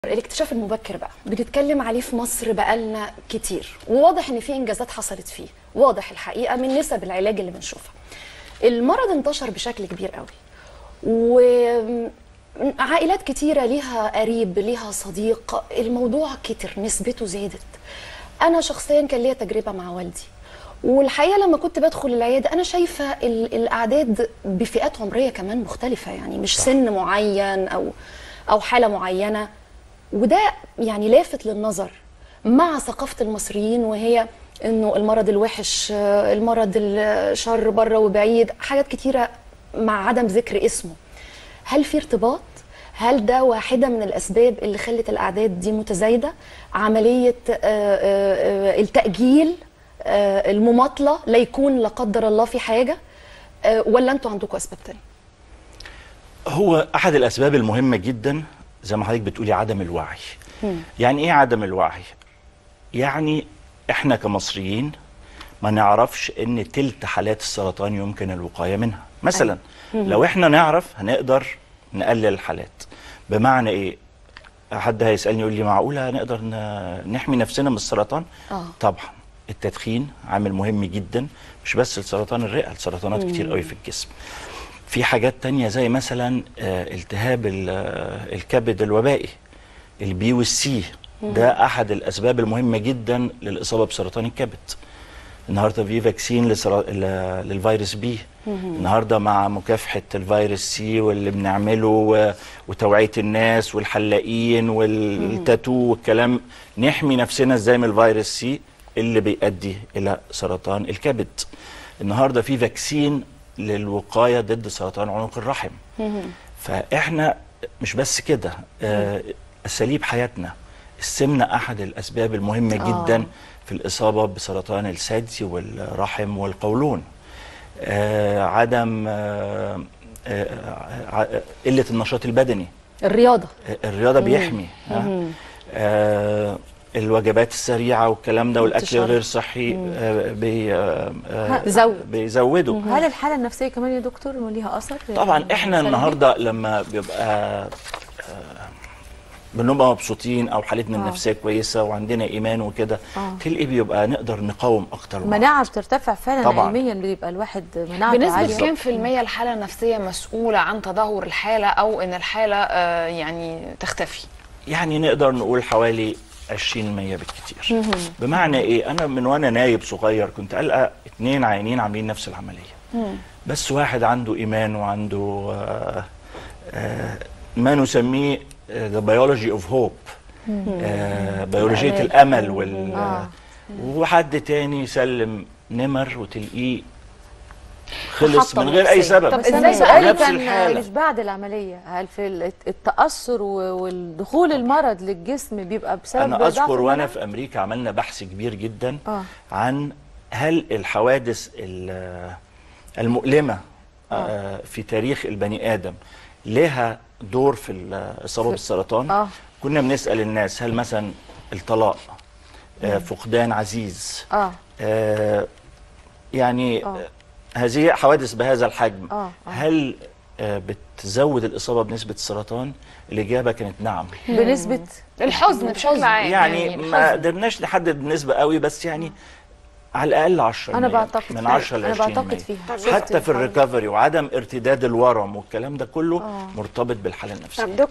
الاكتشاف المبكر بقى بنتكلم عليه في مصر بقالنا كتير وواضح ان في انجازات حصلت فيه واضح الحقيقه من نسب العلاج اللي بنشوفها المرض انتشر بشكل كبير قوي وعائلات كتيرة ليها قريب ليها صديق الموضوع كتر نسبته زادت أنا شخصيا كان ليا تجربة مع والدي والحقيقة لما كنت بدخل العيادة أنا شايفة ال- الأعداد بفئات عمرية كمان مختلفة يعني مش سن معين أو أو حالة معينة وده يعني لافت للنظر مع ثقافة المصريين وهي انه المرض الوحش آه، المرض الشر بره وبعيد حاجات كتيرة مع عدم ذكر اسمه هل في ارتباط؟ هل ده واحدة من الأسباب اللي خلت الأعداد دي متزايدة؟ عملية آه، آه، آه، التأجيل آه، المماطلة لا يكون لا قدر الله في حاجة آه، ولا أنتوا عندكم أسباب تانية؟ هو احد الاسباب المهمه جدا زي ما حضرتك بتقولي عدم الوعي يعني ايه عدم الوعي يعني احنا كمصريين ما نعرفش ان تلت حالات السرطان يمكن الوقايه منها مثلا لو احنا نعرف هنقدر نقلل الحالات بمعنى ايه حد هيسالني يقول لي معقوله هنقدر ن- نحمي نفسنا من السرطان آه. طبعا التدخين عامل مهم جدا مش بس لسرطان الرئه لسرطانات كتير قوي في الجسم في حاجات تانية زي مثلا آه، التهاب ال- آه، الكبد الوبائي البي والسي ده احد الاسباب المهمه جدا للاصابه بسرطان الكبد النهارده في فاكسين لسرا... ل- للفيروس بي النهارده مع مكافحه الفيروس سي واللي بنعمله و... وتوعيه الناس والحلاقين والتاتو والكلام نحمي نفسنا ازاي من الفيروس سي اللي بيؤدي الى سرطان الكبد النهارده في فاكسين للوقايه ضد سرطان عنق الرحم فاحنا مش بس كده آه، اساليب حياتنا السمنه احد الاسباب المهمه آه. جدا في الاصابه بسرطان الثدي والرحم والقولون آه، عدم آه، آه، ع- قله النشاط البدني الرياضة الرياضه بيحمي ها؟ آه الوجبات السريعه والكلام ده والاكل انتشار. الغير صحي آه بي آه آه بيزود. بيزودوا هل الحاله النفسيه كمان يا دكتور ليها اثر طبعا يعني احنا سلبي؟ النهارده لما بيبقى آه، بنبقى مبسوطين او حالتنا آه. النفسيه كويسه وعندنا ايمان وكده آه. تلاقي بيبقى نقدر نقاوم اكتر مع المناعه بترتفع فعلا طبعاً. علميا بيبقى الواحد مناعته بنسبة عاليه كام في المية الحالة النفسية مسؤولة عن تدهور الحالة أو إن الحالة آه، يعني تختفي؟ يعني نقدر نقول حوالي 20% بالكتير بمعنى ايه انا من وانا نايب صغير كنت القى اتنين عيانين عاملين نفس العمليه بس واحد عنده ايمان وعنده آه آه ما نسميه ذا بيولوجي اوف هوب بيولوجيه الامل وال آه. وحد تاني سلم نمر وتلاقيه خلص محطة من غير اي نفسية. سبب طب بس إزاي انا بقى سؤالي نفس كان الحالة. مش بعد العمليه هل في ال- التاثر و- والدخول المرض للجسم بيبقى بسبب انا ضعف اذكر وانا المناعة؟ في امريكا عملنا بحث كبير جدا آه. عن هل الحوادث ال- المؤلمه آه، في تاريخ البني ادم لها دور في الاصابه في- بالسرطان آه. كنا بنسال الناس هل مثلا الطلاق آه، فقدان عزيز اه آه، يعني آه. آه. هذه حوادث بهذا الحجم آه، آه. هل آه، بتزود الاصابه بنسبه السرطان الاجابه كانت نعم بنسبه الحزن بشكل عام يعني ما الحزن. قدرناش نحدد نسبة قوي بس يعني على الأقل 10 انا بعتقد من فيها. 10 ل انا 20 بعتقد فيها حتى في الريكفري وعدم ارتداد الورم والكلام ده كله آه. مرتبط بالحالة النفسية طب دكتور